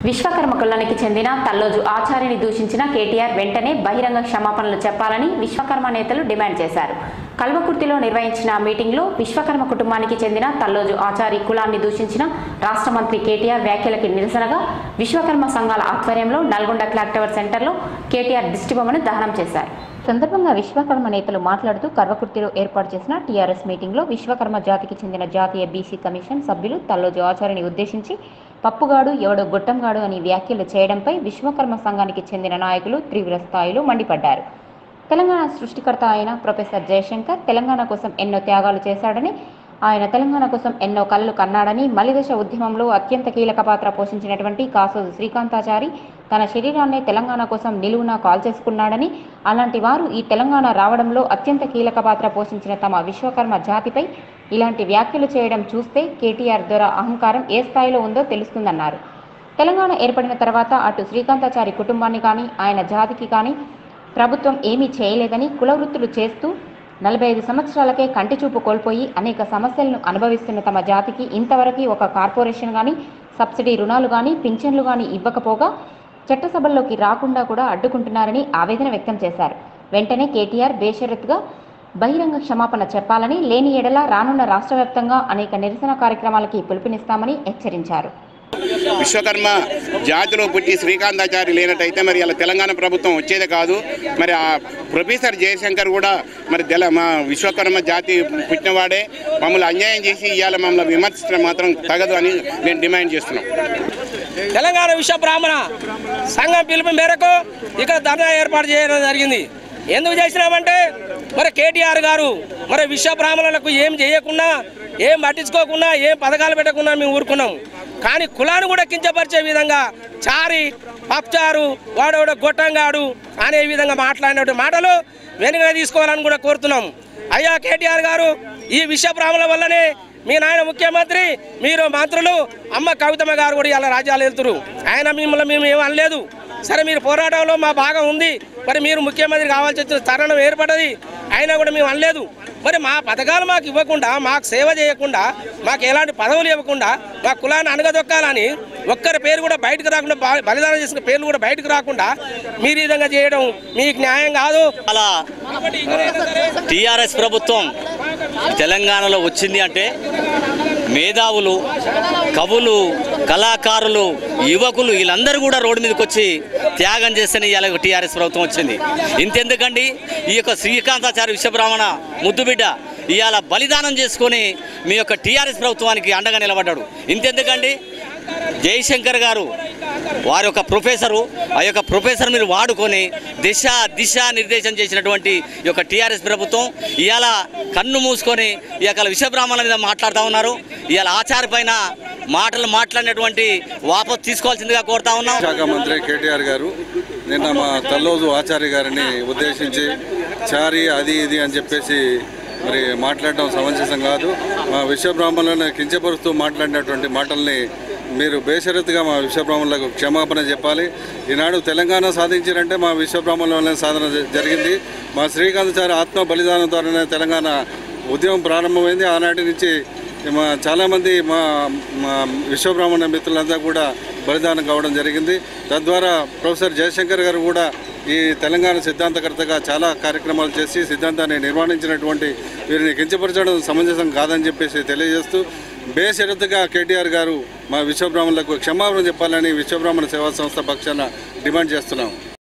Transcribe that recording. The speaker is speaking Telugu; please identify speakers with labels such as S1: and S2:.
S1: విశ్వకర్మ కులానికి చెందిన తల్లోజు ఆచార్యని దూషించిన కేటీఆర్ వెంటనే బహిరంగ క్షమాపణలు చెప్పాలని విశ్వకర్మ నేతలు డిమాండ్ చేశారు కల్వకుర్తిలో నిర్వహించిన మీటింగ్లో విశ్వకర్మ కుటుంబానికి చెందిన తల్లోజు ఆచారి కులాన్ని దూషించిన రాష్ట్ర మంత్రి కేటీఆర్ వ్యాఖ్యలకి నిరసనగా విశ్వకర్మ సంఘాల ఆధ్వర్యంలో నల్గొండ క్లాక్ టవర్ సెంటర్లో కేటీఆర్ దిష్టిబొమ్మను దహనం చేశారు సందర్భంగా విశ్వకర్మ నేతలు మాట్లాడుతూ కర్వకుర్తిలో ఏర్పాటు చేసిన టీఆర్ఎస్ మీటింగ్లో విశ్వకర్మ జాతికి చెందిన జాతీయ బీసీ కమిషన్ సభ్యులు తల్లోజు ఆచార్యని ఉద్దేశించి పప్పుగాడు ఎవడో గొట్టంగాడు అని వ్యాఖ్యలు చేయడంపై విశ్వకర్మ సంఘానికి చెందిన నాయకులు తీవ్ర స్థాయిలో మండిపడ్డారు తెలంగాణ సృష్టికర్త అయిన ప్రొఫెసర్ జయశంకర్ తెలంగాణ కోసం ఎన్నో త్యాగాలు చేశాడని ఆయన తెలంగాణ కోసం ఎన్నో కళ్ళు కన్నాడని మలిదశ ఉద్యమంలో అత్యంత కీలక పాత్ర పోషించినటువంటి కాసోజు శ్రీకాంతాచారి తన శరీరాన్నే తెలంగాణ కోసం నిలువునా కాల్చేసుకున్నాడని అలాంటి వారు ఈ తెలంగాణ రావడంలో అత్యంత కీలక పాత్ర పోషించిన తమ విశ్వకర్మ జాతిపై ఇలాంటి వ్యాఖ్యలు చేయడం చూస్తే కేటీఆర్ ద్వారా అహంకారం ఏ స్థాయిలో ఉందో తెలుస్తుందన్నారు తెలంగాణ ఏర్పడిన తర్వాత అటు శ్రీకాంతాచారి కుటుంబాన్ని కానీ ఆయన జాతికి కానీ ప్రభుత్వం ఏమీ చేయలేదని కులవృత్తులు చేస్తూ నలభై ఐదు సంవత్సరాలకే కంటి చూపు కోల్పోయి అనేక సమస్యలను అనుభవిస్తున్న తమ జాతికి ఇంతవరకు ఒక కార్పొరేషన్ కానీ సబ్సిడీ రుణాలు కానీ పింఛన్లు కానీ ఇవ్వకపోగా చట్టసభల్లోకి రాకుండా కూడా అడ్డుకుంటున్నారని ఆవేదన వ్యక్తం చేశారు వెంటనే కేటీఆర్ బేషరత్గా బహిరంగ క్షమాపణ చెప్పాలని లేని ఎడల రానున్న రాష్ట్ర వ్యాప్తంగా అనేక నిరసన కార్యక్రమాలకి పిలుపునిస్తామని హెచ్చరించారు
S2: విశ్వకర్మ జాతిలో పుట్టి శ్రీకాంతాచారి లేనట్టయితే మరి ఇలా తెలంగాణ ప్రభుత్వం వచ్చేదే కాదు మరి ఆ ప్రొఫెసర్ జయశంకర్ కూడా మరి తెల మా విశ్వకర్మ జాతి పుట్టినవాడే మమ్మల్ని అన్యాయం చేసి ఇవాళ మమ్మల్ని విమర్శించడం మాత్రం తగదు అని నేను డిమాండ్ చేస్తున్నాం
S3: తెలంగాణ విశ్వ బ్రాహ్మణ సంఘం పిలుపు మేరకు ఇక్కడ ధర్నా ఏర్పాటు చేయడం జరిగింది ఎందుకు చేసినామంటే మరి కేటీఆర్ గారు మరి విశ్వ బ్రాహ్మణులకు ఏం చేయకుండా ఏం పట్టించుకోకుండా ఏం పథకాలు పెట్టకుండా మేము ఊరుకున్నాం కానీ కులాన్ని కూడా కించపరిచే విధంగా చారి పప్చారు వాడోడ గొట్టంగాడు అనే విధంగా మాట్లాడినటువంటి మాటలు వెనుక తీసుకోవాలని కూడా కోరుతున్నాం అయ్యా కేటీఆర్ గారు ఈ విశ్వ బ్రాహ్మణుల వల్లనే మీ నాయన ముఖ్యమంత్రి మీరు మంత్రులు అమ్మ కవితమ్మ గారు కూడా ఇలా రాజ్యాలు వెళ్తురు ఆయన మిమ్మల్ని మేము ఏం అనలేదు సరే మీరు పోరాటంలో మా భాగం ఉంది మరి మీరు ముఖ్యమంత్రి కావాల్సి వచ్చిన తరుణం ఏర్పడ్డది అయినా కూడా మేము అనలేదు మరి మా పథకాలు మాకు ఇవ్వకుండా మాకు సేవ చేయకుండా మాకు ఎలాంటి పదవులు ఇవ్వకుండా మా కులాన్ని అనగదొక్కాలని ఒక్కరి పేరు కూడా బయటకు రాకుండా బ- బలిదానం చేసిన పేర్లు కూడా బయటకు రాకుండా మీరు ఈ విధంగా చేయడం మీకు న్యాయం కాదు
S4: అలా టీఆర్ఎస్ ప్రభుత్వం తెలంగాణలో వచ్చింది అంటే మేధావులు కవులు కళాకారులు యువకులు వీళ్ళందరూ కూడా రోడ్డు మీదకి వచ్చి త్యాగం చేస్తేనే ఇవాళ టీఆర్ఎస్ ప్రభుత్వం వచ్చింది ఇంతెందుకండి ఈ యొక్క శ్రీకాంతాచారి విశ్వబ్రాహ్మణ ముద్దుబిడ్డ ఇవాళ బలిదానం చేసుకొని మీ యొక్క టీఆర్ఎస్ ప్రభుత్వానికి అండగా నిలబడ్డాడు ఇంతెందుకండి జయశంకర్ గారు వారి యొక్క ప్రొఫెసరు ఆ యొక్క ప్రొఫెసర్ మీరు వాడుకొని దిశ దిశ నిర్దేశం చేసినటువంటి ఈ యొక్క టీఆర్ఎస్ ప్రభుత్వం ఇవాళ కన్ను మూసుకొని ఈ యొక్క విషబ్రాహ్మణుల మీద మాట్లాడుతూ ఉన్నారు ఇవాళ ఆచార పైన మాటలు మాట్లాడినటువంటి వాపసు తీసుకోవాల్సిందిగా కోరుతా ఉన్నాం
S5: శాఖ మంత్రి కేటీఆర్ గారు నిన్న మా తల్లోజు ఆచార్య గారిని ఉద్దేశించి చారి అది ఇది అని చెప్పేసి మరి మాట్లాడడం సమంజసం కాదు మా విశ్వబ్రాహ్మణులను కించపరుస్తూ మాట్లాడినటువంటి మాటల్ని మీరు బేషరతుగా మా విశ్వబ్రాహ్మణులకు క్షమాపణ చెప్పాలి ఈనాడు తెలంగాణ సాధించారంటే మా విశ్వబ్రాహ్మణుల వల్లనే సాధన జ- జరిగింది మా శ్రీకాంతాచారి ఆత్మ బలిదానం ద్వారానే తెలంగాణ ఉద్యమం ప్రారంభమైంది ఆనాటి నుంచి మా చాలామంది మా మా విశ్వబ్రాహ్మణ మిత్రులంతా కూడా బలిదానం కావడం జరిగింది తద్వారా ప్రొఫెసర్ జయశంకర్ గారు కూడా ఈ తెలంగాణ సిద్ధాంతకర్తగా చాలా కార్యక్రమాలు చేసి సిద్ధాంతాన్ని నిర్వహించినటువంటి వీరిని కించపరచడం సమంజసం కాదని చెప్పేసి తెలియజేస్తూ బేషరతుగా కేటీఆర్ గారు మా విశ్వబ్రాహ్మణులకు క్షమాపణ చెప్పాలని విశ్వబ్రాహ్మణ సేవా సంస్థ పక్షాన డిమాండ్ చేస్తున్నాం